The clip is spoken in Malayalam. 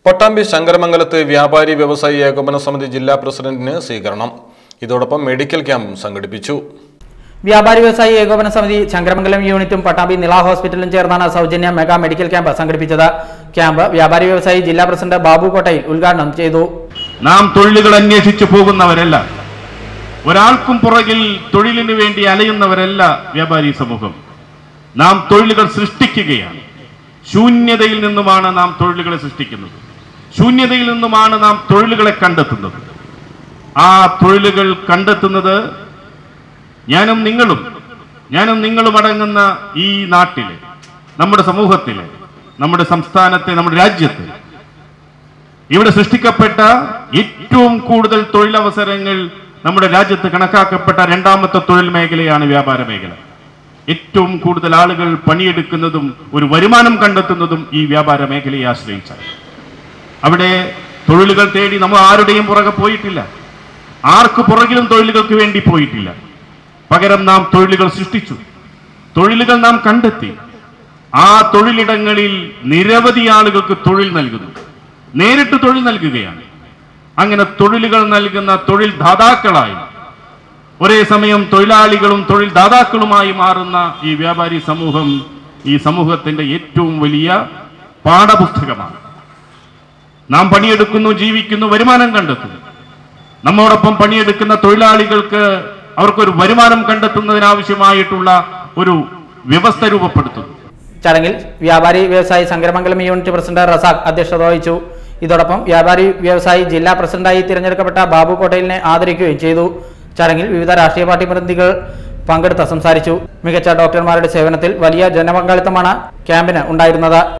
പട്ടാമ്പി ശങ്കരമംഗലത്ത് വ്യാപാരി വ്യവസായി ഏകോപന സമിതി ജില്ലാ പ്രസിഡന്റിന് സ്വീകരണം ഇതോടൊപ്പം മെഡിക്കൽ ക്യാമ്പും സംഘടിപ്പിച്ചു വ്യാപാരി വ്യവസായി ഏകോപന സമിതി ശങ്കരമംഗലം യൂണിറ്റും പട്ടാമ്പി നിള ഹോസ്പിറ്റലും ചേർന്നാണ് സൗജന്യ മെഗാ മെഡിക്കൽ ക്യാമ്പ് സംഘടിപ്പിച്ചത് ക്യാമ്പ് വ്യാപാരി വ്യവസായി ജില്ലാ പ്രസിഡന്റ് ബാബു കോട്ടയിൽ ഉദ്ഘാടനം ചെയ്തു നാം തൊഴിലുകൾ അന്വേഷിച്ചു പോകുന്നവരല്ല ഒരാൾക്കും പുറകിൽ തൊഴിലിന് വേണ്ടി അലയുന്നവരല്ല വ്യാപാരി സമൂഹം നാം തൊഴിലുകൾ സൃഷ്ടിക്കുകയാണ് ശൂന്യതയിൽ നിന്നുമാണ് നാം തൊഴിലുകളെ സൃഷ്ടിക്കുന്നത് ശൂന്യതയിൽ നിന്നുമാണ് നാം തൊഴിലുകളെ കണ്ടെത്തുന്നത് ആ തൊഴിലുകൾ കണ്ടെത്തുന്നത് ഞാനും നിങ്ങളും ഞാനും നിങ്ങളും അടങ്ങുന്ന ഈ നാട്ടിലെ നമ്മുടെ സമൂഹത്തിലെ നമ്മുടെ സംസ്ഥാനത്തെ നമ്മുടെ രാജ്യത്തെ ഇവിടെ സൃഷ്ടിക്കപ്പെട്ട ഏറ്റവും കൂടുതൽ തൊഴിലവസരങ്ങൾ നമ്മുടെ രാജ്യത്ത് കണക്കാക്കപ്പെട്ട രണ്ടാമത്തെ തൊഴിൽ മേഖലയാണ് വ്യാപാര മേഖല ഏറ്റവും കൂടുതൽ ആളുകൾ പണിയെടുക്കുന്നതും ഒരു വരുമാനം കണ്ടെത്തുന്നതും ഈ വ്യാപാര മേഖലയെ ആശ്രയിച്ചാണ് അവിടെ തൊഴിലുകൾ തേടി നമ്മൾ ആരുടെയും പുറകെ പോയിട്ടില്ല ആർക്ക് പുറകിലും തൊഴിലുകൾക്ക് വേണ്ടി പോയിട്ടില്ല പകരം നാം തൊഴിലുകൾ സൃഷ്ടിച്ചു തൊഴിലുകൾ നാം കണ്ടെത്തി ആ തൊഴിലിടങ്ങളിൽ നിരവധി ആളുകൾക്ക് തൊഴിൽ നൽകുന്നു നേരിട്ട് തൊഴിൽ നൽകുകയാണ് അങ്ങനെ തൊഴിലുകൾ നൽകുന്ന തൊഴിൽ ദാതാക്കളായി ഒരേ സമയം തൊഴിലാളികളും തൊഴിൽ ദാതാക്കളുമായി മാറുന്ന ഈ വ്യാപാരി സമൂഹം ഈ സമൂഹത്തിന്റെ ഏറ്റവും വലിയ പാഠപുസ്തകമാണ് നാം പണിയെടുക്കുന്നു ജീവിക്കുന്നു വരുമാനം കണ്ടെത്തുന്നു നമ്മോടൊപ്പം പണിയെടുക്കുന്ന തൊഴിലാളികൾക്ക് അവർക്കൊരു വരുമാനം കണ്ടെത്തുന്നതിനാവശ്യമായിട്ടുള്ള ഒരു വ്യവസ്ഥ രൂപപ്പെടുത്തുന്നു ചടങ്ങിൽ വ്യാപാരി വ്യവസായി ശങ്കരമംഗലം യൂണിറ്റ് പ്രസിഡന്റ് റസാഖ് അധ്യക്ഷത വഹിച്ചു ഇതോടൊപ്പം വ്യാപാരി വ്യവസായി ജില്ലാ പ്രസിഡന്റായി തിരഞ്ഞെടുക്കപ്പെട്ട ബാബു കോട്ടയിലിനെ ആദരിക്കുകയും ചെയ്തു ചടങ്ങിൽ വിവിധ രാഷ്ട്രീയ പാർട്ടി പ്രതിനിധികൾ പങ്കെടുത്ത് സംസാരിച്ചു മികച്ച ഡോക്ടർമാരുടെ സേവനത്തിൽ വലിയ ജനപങ്കാളിത്തമാണ് ക്യാമ്പിന് ഉണ്ടായിരുന്നത്